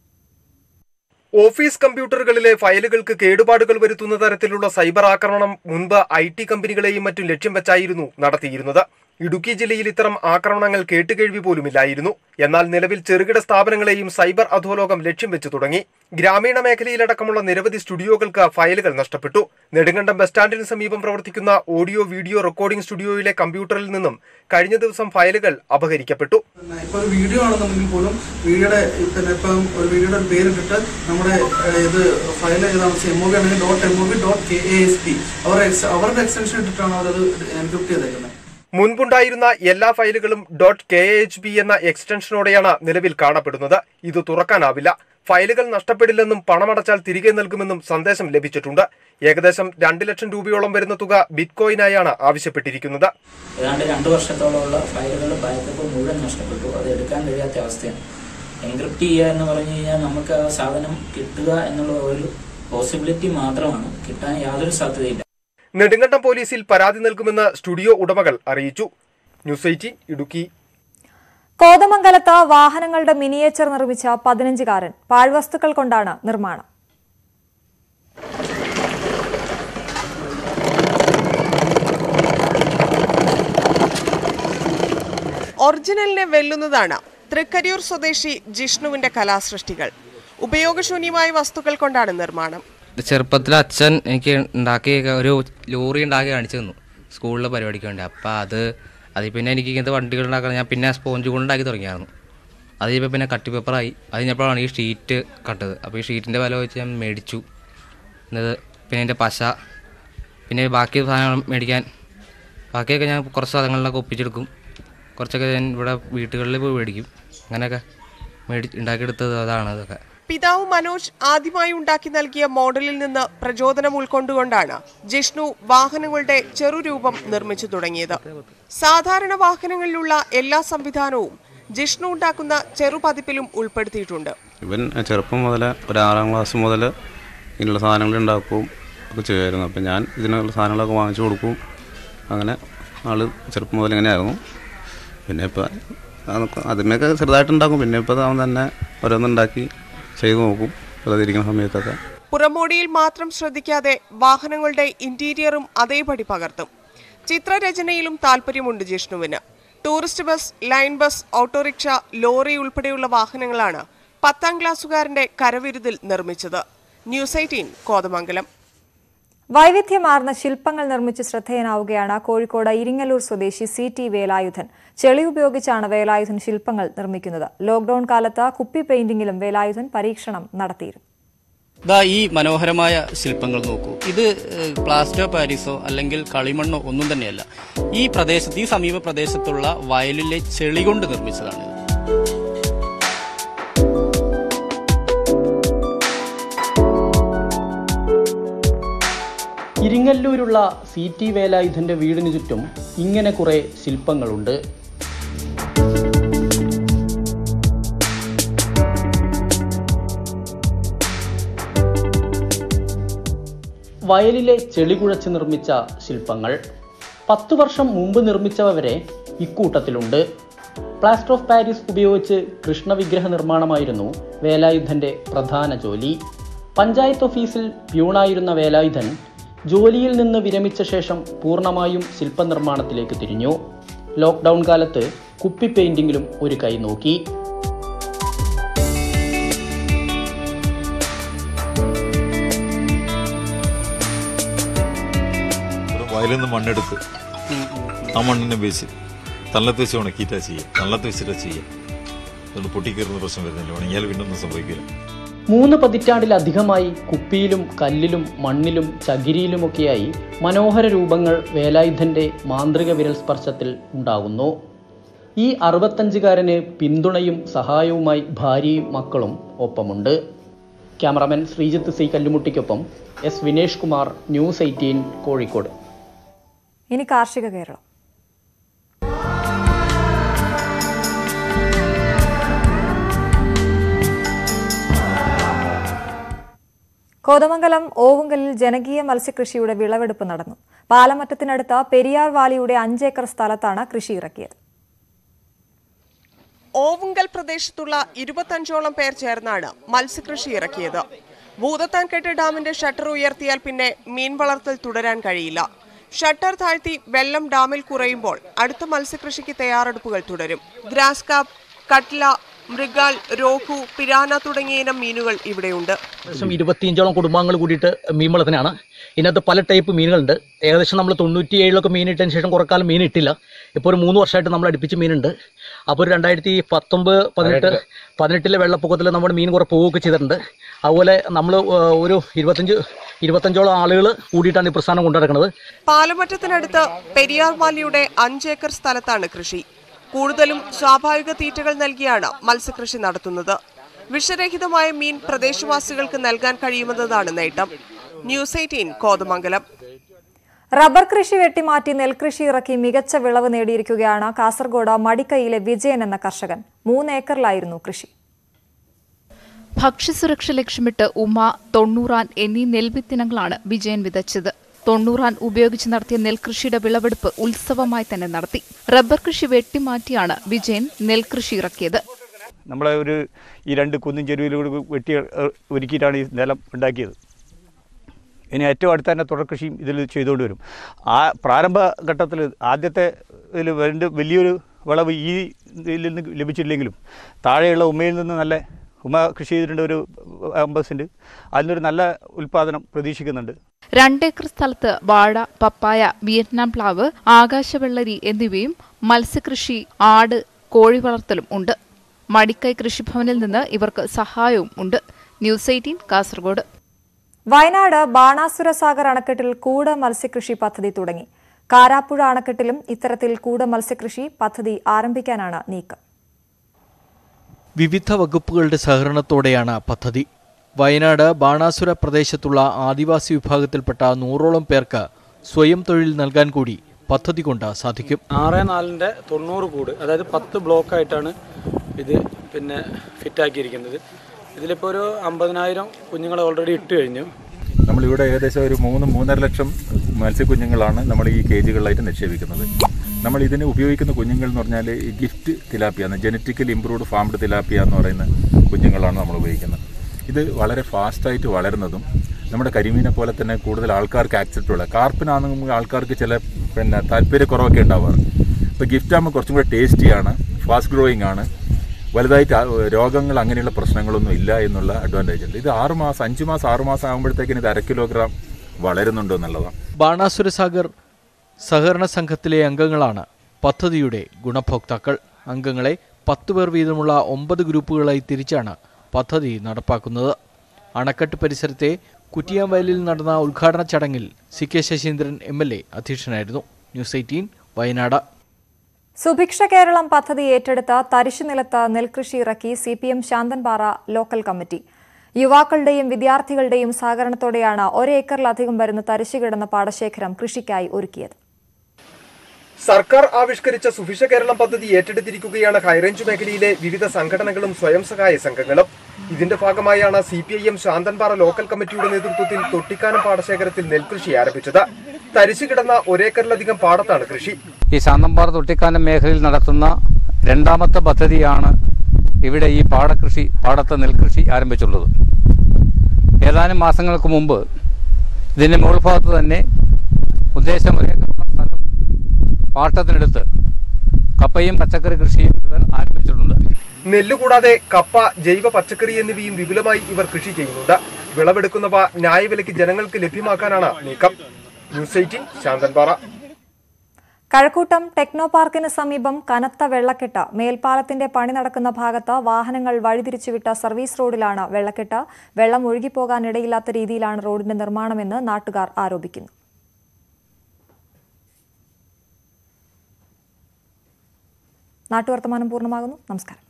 ഓഫീസ് കമ്പ്യൂട്ടറുകളിലെ ഫയലുകൾക്ക് കേടുപാടുകൾ വരുത്തുന്ന തരത്തിലുള്ള സൈബർ ആക്രമണം മുൻപ് ഐ ടി കമ്പനികളെയും മറ്റും ലക്ഷ്യം വെച്ചായിരുന്നു നടത്തിയിരുന്നത് ഇടുക്കി ജില്ലയിൽ ഇത്തരം ആക്രമണങ്ങൾ കേട്ടുകേഴ്വി പോലുമില്ലായിരുന്നു എന്നാൽ നിലവിൽ ചെറുകിട സ്ഥാപനങ്ങളെയും സൈബർ അധോലോകം ലക്ഷ്യം വെച്ചു തുടങ്ങി ഗ്രാമീണ മേഖലയിലടക്കമുള്ള നിരവധി സ്റ്റുഡിയോകൾക്ക് ഫയലുകൾ നഷ്ടപ്പെട്ടു നെടുങ്കണ്ടം ബസ് സ്റ്റാൻഡിന് സമീപം പ്രവർത്തിക്കുന്ന ഓഡിയോ വീഡിയോ റെക്കോർഡിംഗ് സ്റ്റുഡിയോയിലെ കമ്പ്യൂട്ടറിൽ നിന്നും കഴിഞ്ഞ ദിവസം ഫയലുകൾ അപഹരിക്കപ്പെട്ടു ഇപ്പൊ ഒരു വീഡിയോ ആണെന്നുണ്ടെങ്കിൽ പോലും വീഡിയോയുടെ പിന്നെ ഇപ്പം ഒരു വീഡിയോയുടെ ഒരു പേരിട്ടിട്ട് നമ്മുടെ ഏഹ്, ഇത് ഫയൽ ഏതാണെന്ന് എം ഒ ബി ആണെങ്കിൽ dot M O B dot K A S P അവർ ex- അവരുടെ എക്സ്റ്റൻഷൻ ഇട്ടിട്ടാണ് അവരത് എൻക്രിപ്റ്റ് ചെയ്തേക്കുന്നത് മുൻപുണ്ടായിരുന്ന എല്ലാ ഫയലുകളും ഡോട്ട് കെ എച്ച് ബി എന്ന എക്സ്റ്റൻഷനോടെയാണ് നിലവിൽ കാണപ്പെടുന്നത് ഇത് തുറക്കാനാവില്ല ഫയലുകൾ നഷ്ടപ്പെടില്ലെന്നും പണമടച്ചാൽ തിരികെ നൽകുമെന്നും സന്ദേശം ലഭിച്ചിട്ടുണ്ട് ഏകദേശം രണ്ട് ലക്ഷം രൂപയോളം വരുന്ന തുക ബിറ്റ്കോയിനായാണ് ആവശ്യപ്പെട്ടിരിക്കുന്നത് ഏതാണ്ട് രണ്ട് വർഷത്തോളമുള്ള ഫയലുകൾ ബാക്കപ്പ് മുഴുവൻ നഷ്ടപ്പെട്ടു അത് എടുക്കാൻ കഴിയാത്ത അവസ്ഥയാണ് എൻക്രിപ്റ്റ് ചെയ്യുക എന്ന് പറഞ്ഞു കഴിഞ്ഞാൽ നമുക്ക് ആ സാധനം കിട്ടുക എന്നുള്ള ഒരു പോസിബിലിറ്റി മാത്രമാണ് കിട്ടാൻ യാതൊരു സാധ്യതയില്ല നെടുങ്കണ്ടം പോലീസിൽ പരാതി നൽകുമെന്ന് സ്റ്റുഡിയോ ഉടമകൾ അറിയിച്ചു ന്യൂസ് എയ്റ്റീൻ ഇടുക്കി കോതമംഗലത്ത് വാഹനങ്ങളുടെ മിനിയേച്ചർ നിർമ്മിച്ച പതിനഞ്ചുകാരൻ പാഴ്വസ്തുക്കൾ കൊണ്ടാണ് നിർമ്മാണം ഒറിജിനലിനെ വെല്ലുന്നതാണ് തൃക്കരിയൂർ സ്വദേശി ജിഷ്ണുവിന്റെ കലാസൃഷ്ടികൾ ഉപയോഗശൂന്യമായ വസ്തുക്കൾ കൊണ്ടാണ് നിർമ്മാണം ചെറുപ്പത്തിൽ അച്ഛൻ എനിക്ക് ഉണ്ടാക്കി ഒരു ലോറി ഉണ്ടാക്കി കാണിച്ചു തന്നു സ്കൂളിലെ പരിപാടിക്ക് വേണ്ടി അപ്പോൾ അത് അതിൽ പിന്നെ എനിക്ക് ഇങ്ങനത്തെ വണ്ടികൾ ഉണ്ടാക്കാൻ ഞാൻ പിന്നെ സ്പോഞ്ച് കൊണ്ട് ഉണ്ടാക്കി തുടങ്ങിയായിരുന്നു അത് കഴിഞ്ഞപ്പോൾ പിന്നെ കട്ടി പേപ്പറായി അത് കഴിഞ്ഞപ്പോഴാണ് ഈ ഷീറ്റ് കട്ടത് അപ്പോൾ ഈ ഷീറ്റിൻ്റെ വില വെച്ച് ഞാൻ മേടിച്ചു എന്നത് പിന്നെ എൻ്റെ പശ പിന്നെ ബാക്കി സാധനങ്ങൾ മേടിക്കാൻ ബാക്കിയൊക്കെ ഞാൻ കുറച്ച് സാധനങ്ങളിലൊക്കെ ഒപ്പിച്ചെടുക്കും കുറച്ചൊക്കെ ഞാൻ ഇവിടെ വീട്ടുകളിൽ പോയി മേടിക്കും അങ്ങനെയൊക്കെ മേടി ഉണ്ടാക്കിയെടുത്തത് അതാണ് അതൊക്കെ പിതാവ് മനോജ് ആദ്യമായി ഉണ്ടാക്കി നൽകിയ മോഡലിൽ നിന്ന് പ്രചോദനം ഉൾക്കൊണ്ടുകൊണ്ടാണ് ജിഷ്ണു വാഹനങ്ങളുടെ ചെറുരൂപം നിർമ്മിച്ചു തുടങ്ങിയത് സാധാരണ വാഹനങ്ങളിലുള്ള എല്ലാ സംവിധാനവും ജിഷ്ണു ഉണ്ടാക്കുന്ന ചെറുപതിപ്പിലും ഉൾപ്പെടുത്തിയിട്ടുണ്ട് ഇവൻ ചെറുപ്പം മുതൽ ഒരു ആറാം ക്ലാസ് മുതൽ ഇതിനുള്ള സാധനങ്ങൾ ഉണ്ടാക്കുകയും ഒക്കെ ചെയ്യുമായിരുന്നു അപ്പം ഞാൻ ഇതിനുള്ള സാധനങ്ങളൊക്കെ വാങ്ങിച്ചു കൊടുക്കും അങ്ങനെ ആൾ ചെറുപ്പം മുതൽ ഇങ്ങനെയായിരുന്നു പിന്നെ ഇപ്പം അതിന്മേക്കെ ചെറുതായിട്ട് ഉണ്ടാക്കും പിന്നെ ഇപ്പം അവൻ തന്നെ ഓരോന്നുണ്ടാക്കി ചെയ്തു നോക്കും വെറുതെ ഇരിക്കുന്ന സമയത്തൊക്കെ പുറമോടിയിൽ മാത്രം ശ്രദ്ധിക്കാതെ വാഹനങ്ങളുടെ ഇന്റീരിയറും അതേപടി പകർത്തും ചിത്രരചനയിലും താല്പര്യമുണ്ട് ജിഷ്ണുവിന് tourist bus line bus auto rickshaw lorry ഉൾപ്പെടെയുള്ള വാഹനങ്ങളാണ് പത്താം ക്ലാസ്സുകാരന്റെ കരവിരുതിൽ നിർമ്മിച്ചത് ന്യൂസ് എയ്റ്റീൻ കോതമംഗലം വൈവിധ്യമാർന്ന ശില്പങ്ങൾ നിർമ്മിച്ച് ശ്രദ്ധേയനാവുകയാണ് കോഴിക്കോട് ഇരിങ്ങല്ലൂർ സ്വദേശി സി ടി വേലായുധൻ ചെളി ഉപയോഗിച്ചാണ് വേലായുധൻ ശില്പങ്ങൾ നിർമ്മിക്കുന്നത് ലോക്ഡൌൺ കാലത്ത് കുപ്പി പെയിന്റിംഗിലും വേലായുധൻ പരീക്ഷണം നടത്തിയിരുന്നു ദാ ഈ മനോഹരമായ ശില്പങ്ങൾ നോക്കൂ ഇത് ഏഹ്, പ്ലാസ്റ്റർ പാരീസോ അല്ലെങ്കിൽ കളിമണ്ണോ ഒന്നും തന്നെയല്ല ഈ പ്രദേശത്ത് ഈ സമീപ പ്രദേശത്തുള്ള വയലിലെ ചെളി കൊണ്ട് നിർമ്മിച്ചതാണ് ഇത്. ഇരിങ്ങല്ലൂരുള്ള സി ടി വേലായുധന്റെ വീടിനു ചുറ്റും ഇങ്ങനെ കുറെ ശില്പങ്ങളുണ്ട് വയലിലെ ചെളി കുഴച്ച് നിർമ്മിച്ച ശില്പങ്ങൾ പത്തു വർഷം മുമ്പ് നിർമ്മിച്ചവ വരെ ഇക്കൂട്ടത്തിലുണ്ട് പ്ലാസ്റ്റർ ഓഫ് പാരീസ് ഉപയോഗിച്ച് കൃഷ്ണവിഗ്രഹ നിർമ്മാണമായിരുന്നു വേലായുധന്റെ പ്രധാന ജോലി പഞ്ചായത്ത് ഓഫീസിൽ പ്യൂണായിരുന്ന വേലായുധൻ ജോലിയിൽ നിന്ന് വിരമിച്ച ശേഷം പൂർണ്ണമായും ശില്പനിർമ്മാണത്തിലേക്ക് തിരിഞ്ഞു ലോക്ക്ഡൗൺ കാലത്ത് കുപ്പി പെയിന്റിങ്ങിലും ഒരു കൈ നോക്കി ഒരു വയലിൽ നിന്ന് മണ്ണെടുത്ത് ആ മണ്ണിനെ വെച്ച് തള്ളത്ത് വെച്ച് ഉണക്കിയിട്ടാ ചെയ്യുക തള്ളത്ത് വെച്ചിട്ടാ ചെയ്യുക അതുകൊണ്ട് പൊട്ടിക്കയറുന്ന പ്രശ്നം വരുന്നില്ല ഉണങ്ങിയാൽ പിന്നെ ഒന്നും സംഭവിക്കില്ല മൂന്ന് പതിറ്റാണ്ടിലധികമായി കുപ്പിയിലും കല്ലിലും മണ്ണിലും ചകിരിയിലുമൊക്കെയായി മനോഹര രൂപങ്ങൾ വേലായുധന്റെ മാന്ത്രിക വിരൽ സ്പർശത്തിൽ ഉണ്ടാകുന്നു ഈ അറുപത്തഞ്ചുകാരന് പിന്തുണയും സഹായവുമായി ഭാര്യയും മക്കളും ഒപ്പമുണ്ട് ക്യാമറാമാൻ ശ്രീജിത്ത് സി കല്ലുമുട്ടിക്കൊപ്പം S Vinesh Kumar news eighteen Kozhikode ഇനി കാർഷിക കേരളം കോതമംഗലം ഓവുങ്കലിൽ ജനകീയ മത്സ്യകൃഷിയുടെ വിളവെടുപ്പ് നടന്നു പാലമറ്റത്തിനടുത്ത പെരിയാർ വാലിയുടെ അഞ്ചേക്കർ സ്ഥലത്താണ് കൃഷി ഇറക്കിയത് ഓവുങ്കൽ പ്രദേശത്തുള്ള ഇരുപത്തഞ്ചോളം പേർ ചേർന്നാണ് മത്സ്യകൃഷി ഇറക്കിയത് ഭൂതത്താൻകെട്ട് ഡാമിന്റെ ഷട്ടർ ഉയർത്തിയാൽ പിന്നെ മീൻ വളർത്തൽ തുടരാൻ കഴിയില്ല ഷട്ടർ താഴ്ത്തി വെള്ളം ഡാമിൽ കുറയുമ്പോൾ അടുത്ത മത്സ്യകൃഷിക്ക് തയ്യാറെടുപ്പുകൾ തുടരും ഗ്രാസ് കാപ്പ് കട്ല മൃഗാൽ രോഹു പിരാന തുടങ്ങിയ ഇനം മീനുകൾ ഇവിടെയുണ്ട് ഏകദേശം ഇരുപത്തിയഞ്ചോളം കുടുംബാംഗങ്ങൾ കൂടിയിട്ട് മീൻ വളത്തിനാണ് ഇതിനകത്ത് പല ടൈപ്പ് മീനുകളുണ്ട് ഏകദേശം നമ്മൾ തൊണ്ണൂറ്റിയേഴിലൊക്കെ മീൻ ഇട്ടതിന് ശേഷം കുറേ കാലം മീൻ ഇട്ടില്ല ഇപ്പോൾ ഒരു മൂന്ന് വർഷമായിട്ട് നമ്മൾ അടുപ്പിച്ച് മീനുണ്ട് അപ്പോൾ ഒരു രണ്ടായിരത്തി പത്തൊമ്പത് പതിനെട്ട് പതിനെട്ടിലെ വെള്ളപ്പൊക്കത്തിൽ നമ്മുടെ മീൻ കുറേ പോവുകയൊക്കെ ചെയ്തിട്ടുണ്ട് അതുപോലെ നമ്മൾ ഒരു ഇരുപത്തഞ്ച് ഇരുപത്തഞ്ചോളം ആളുകൾ കൂടിയിട്ടാണ് ഈ പ്രസ്ഥാനം കൊണ്ടു നടക്കുന്നത് പാലമറ്റത്തിനടുത്ത് പെരിയാർ വാലിയുടെ അഞ്ചേക്കർ സ്ഥലത്താണ് കൃഷി കൂടുതലും സ്വാഭാവിക തീറ്റകൾ നൽകിയാണ് മത്സ്യകൃഷി നടത്തുന്നത് വിഷരഹിതമായ മീൻ പ്രദേശവാസികൾക്ക് നൽകാൻ കഴിയുമെന്നതാണ് നേട്ടം ന്യൂസ് എയ്റ്റീൻ കോതമംഗലം റബ്ബർ കൃഷി വെട്ടിമാറ്റി നെൽകൃഷി ഇറക്കി മികച്ച വിളവ് നേടിയിരിക്കുകയാണ് കാസർഗോഡ് മടിക്കൈയിലെ വിജയൻ എന്ന കർഷകൻ മൂന്ന് ഏക്കറിലായിരുന്നു കൃഷി ഭക്ഷ്യസുരക്ഷ ലക്ഷ്യമിട്ട് ഉമ തൊണ്ണൂറാൻ എന്നീ നെൽവിത്തിനങ്ങളാണ് വിജയൻ വിതച്ചത് തൊണ്ണൂറാൻ ഉപയോഗിച്ച് നടത്തിയ നെൽകൃഷിയുടെ വിളവെടുപ്പ് ഉത്സവമായി തന്നെ നടത്തി റബ്ബർ കൃഷി വെട്ടിമാറ്റിയാണ് വിജയൻ നെൽകൃഷി ഇറക്കിയത് നമ്മളെ ഒരു ഈ രണ്ട് കുന്നും ചെരുവിലൂടെ വെട്ടി ഏഹ്, ഒരുക്കിയിട്ടാണ് ഈ നിലം ഉണ്ടാക്കിയത് ഇനി ഏറ്റവും അടുത്ത തന്നെ തുടർ കൃഷിയും ഇതിൽ ചെയ്തുകൊണ്ട് വരും ആ പ്രാരംഭ ഘട്ടത്തിൽ ആദ്യത്തെ ഇതിൽ രണ്ട് വലിയൊരു വിളവ് ഈ ഇതിൽ നിന്ന് ലഭിച്ചില്ലെങ്കിലും താഴെയുള്ള ഉമ്മയിൽ നിന്ന് നല്ല ഉമ്മ കൃഷി ചെയ്തിട്ടുണ്ട് ഒരു അമ്പത് സെൻറ്റ് അതിനൊരു നല്ല ഉൽപ്പാദനം പ്രതീക്ഷിക്കുന്നുണ്ട് രണ്ടേക്കർ സ്ഥലത്ത് വാഴ പപ്പായ വിയറ്റ്നാം പ്ലാവ് ആകാശവെള്ളരി എന്നിവയും മത്സ്യകൃഷി ആട് കോഴി വളർത്തലും ഉണ്ട് മടിക്കൈ കൃഷിഭവനിൽ നിന്ന് ഇവർക്ക് സഹായവും ഉണ്ട് ന്യൂസ് എയ്റ്റീൻ കാസർഗോഡ് വയനാട് ബാണാസുര സാഗർ അണക്കെട്ടിൽ കൂട മത്സ്യകൃഷി പദ്ധതി തുടങ്ങി കാരാപ്പുഴ അണക്കെട്ടിലും ഇത്തരത്തിൽ കൂട മത്സ്യകൃഷി പദ്ധതി ആരംഭിക്കാനാണ് നീക്കം വിവിധ വകുപ്പുകളുടെ സഹകരണത്തോടെയാണ് പദ്ധതി വയനാട് ബാണാസുര പ്രദേശത്തുള്ള ആദിവാസി വിഭാഗത്തിൽപ്പെട്ട നൂറോളം പേർക്ക് സ്വയം തൊഴിൽ നൽകാൻ കൂടി പദ്ധതി കൊണ്ട് സാധിക്കും ആറ് നാലിൻ്റെ തൊണ്ണൂറ് കൂട് അതായത് പത്ത് ബ്ലോക്കായിട്ടാണ് ഇത് പിന്നെ ഫിറ്റാക്കിയിരിക്കുന്നത് ഇതിലിപ്പോൾ ഒരു അമ്പതിനായിരം കുഞ്ഞുങ്ങളെ ഓൾറെഡി ഇട്ട് കഴിഞ്ഞു നമ്മളിവിടെ ഏകദേശം ഒരു മൂന്ന് മൂന്നര ലക്ഷം മത്സ്യക്കുഞ്ഞുങ്ങളാണ് നമ്മൾ ഈ കേജുകളിലായിട്ട് നിക്ഷേപിക്കുന്നത് നമ്മൾ ഇതിന് ഉപയോഗിക്കുന്ന കുഞ്ഞുങ്ങൾ എന്ന് പറഞ്ഞാൽ ഈ ഗിഫ്റ്റ് തിലാപ്പിയ എന്ന് ജനറ്റിക്കലി ഇംപ്രൂവ്ഡ് ഫാംഡ് തിലാപ്പിയ എന്ന് പറയുന്ന കുഞ്ഞുങ്ങളാണ് നമ്മൾ ഉപയോഗിക്കുന്നത് ഇത് വളരെ ഫാസ്റ്റായിട്ട് വളരുന്നതും നമ്മുടെ കരിമീനെ പോലെ തന്നെ കൂടുതൽ ആൾക്കാർക്ക് ആക്സെപ്റ്റ് ഉള്ള കാർപ്പിനാണെങ്കിൽ ആൾക്കാർക്ക് ചില പിന്നെ താല്പര്യക്കുറവൊക്കെ ഉണ്ടാവാറ് ഇപ്പോൾ ഗിഫ്റ്റ് ആകുമ്പോൾ കുറച്ചും കൂടെ ടേസ്റ്റിയാണ് ഫാസ്റ്റ് ഗ്രോയിങ് ആണ് വലുതായിട്ട് ആ- രോഗങ്ങൾ അങ്ങനെയുള്ള പ്രശ്നങ്ങളൊന്നും ഇല്ല എന്നുള്ള അഡ്വാൻറ്റേജ് ഉണ്ട് ഇത് ആറ് മാസം അഞ്ച് മാസം ആറ് മാസം ആകുമ്പോഴത്തേക്കിന് ഇത് അര കിലോഗ്രാം വളരുന്നുണ്ട് എന്നുള്ളതാണ് ബാണാസുര സാഗർ സഹകരണ സംഘത്തിലെ അംഗങ്ങളാണ് പദ്ധതിയുടെ ഗുണഭോക്താക്കൾ അംഗങ്ങളെ പത്ത് പേർ വീതമുള്ള ഒമ്പത് ഗ്രൂപ്പുകളായി തിരിച്ചാണ് പദ്ധതി നടപ്പാക്കുന്നത് അണക്കെട്ട് പരിസരത്തെ കുറ്റിയാംവയലിൽ നടന്ന ഉദ്ഘാടന ചടങ്ങിൽ C K Saseendran M L A അധ്യക്ഷനായിരുന്നു ന്യൂസ് എയ്റ്റീൻ വയനാട് സുഭിക്ഷ കേരളം പദ്ധതി ഏറ്റെടുത്ത തരിശു നിലത്ത് നെൽകൃഷി ഇറക്കി C P M Santhanpara local committee യുവാക്കളുടെയും വിദ്യാർത്ഥികളുടെയും സഹകരണത്തോടെയാണ് ഒരേക്കറിലധികം വരുന്ന തരിശു കിടന്ന പാടശേഖരം കൃഷിക്കായി ഒരുക്കിയത് സർക്കാർ ആവിഷ്കരിച്ച സുഭിക്ഷ കേരളം പദ്ധതി ഏറ്റെടുത്തിരിക്കുകയാണ് ഹൈറേഞ്ച് മേഖലയിലെ വിവിധ സംഘടനകളും സ്വയം സഹായ സംഘങ്ങളും ഇതിന്റെ ഭാഗമായാണ് C P I M Santhanpara local കമ്മിറ്റിയുടെ നേതൃത്വത്തിൽ തൊട്ടിക്കാനം പാടശേഖരത്തിൽ നെൽകൃഷി ആരംഭിച്ചത് തരിശു കിടന്ന ഒരേക്കറിലധികം പാടത്താണ് കൃഷി ഈ ശാന്തമ്പാറ തൊട്ടിക്കാനം മേഖലയിൽ നടത്തുന്ന രണ്ടാമത്തെ പദ്ധതിയാണ് ഇവിടെ ഈ പാടകൃഷി പാടത്തെ നെൽകൃഷി ആരംഭിച്ചുള്ളത് ഏതാനും മാസങ്ങൾക്ക് മുമ്പ് ഇതിൻ്റെ മുകൾ ഭാഗത്ത് തന്നെ ഉദ്ദേശം ഒരു ഏക്കറോളം സ്ഥലം പാട്ടത്തിനെടുത്ത് കപ്പയും പച്ചക്കറി കൃഷിയും ഇവർ ആരംഭിച്ചിട്ടുണ്ട് നെല്ല് കൂടാതെ കപ്പ ജൈവ പച്ചക്കറി എന്നിവയും വിപുലമായി ഇവർ കൃഷി ചെയ്യുന്നുണ്ട് വിളവെടുക്കുന്നവ ന്യായവിലയ്ക്ക് ജനങ്ങൾക്ക് ലഭ്യമാക്കാനാണ് നീക്കം news eighteen Santhanpara Kazhakoottam techno പാർക്കിന് സമീപം കനത്ത വെള്ളക്കെട്ട് മേൽപ്പാലത്തിന്റെ പണി നടക്കുന്ന ഭാഗത്ത് വാഹനങ്ങൾ വഴിതിരിച്ചുവിട്ട സർവീസ് റോഡിലാണ് വെള്ളക്കെട്ട് വെള്ളം ഒഴുകിപ്പോകാനിടയില്ലാത്ത രീതിയിലാണ് റോഡിന്റെ നിർമ്മാണമെന്ന് നാട്ടുകാർ ആരോപിക്കുന്നു നാട്ടുവർത്തമാനം പൂർണ്ണമാകുന്നു നമസ്കാരം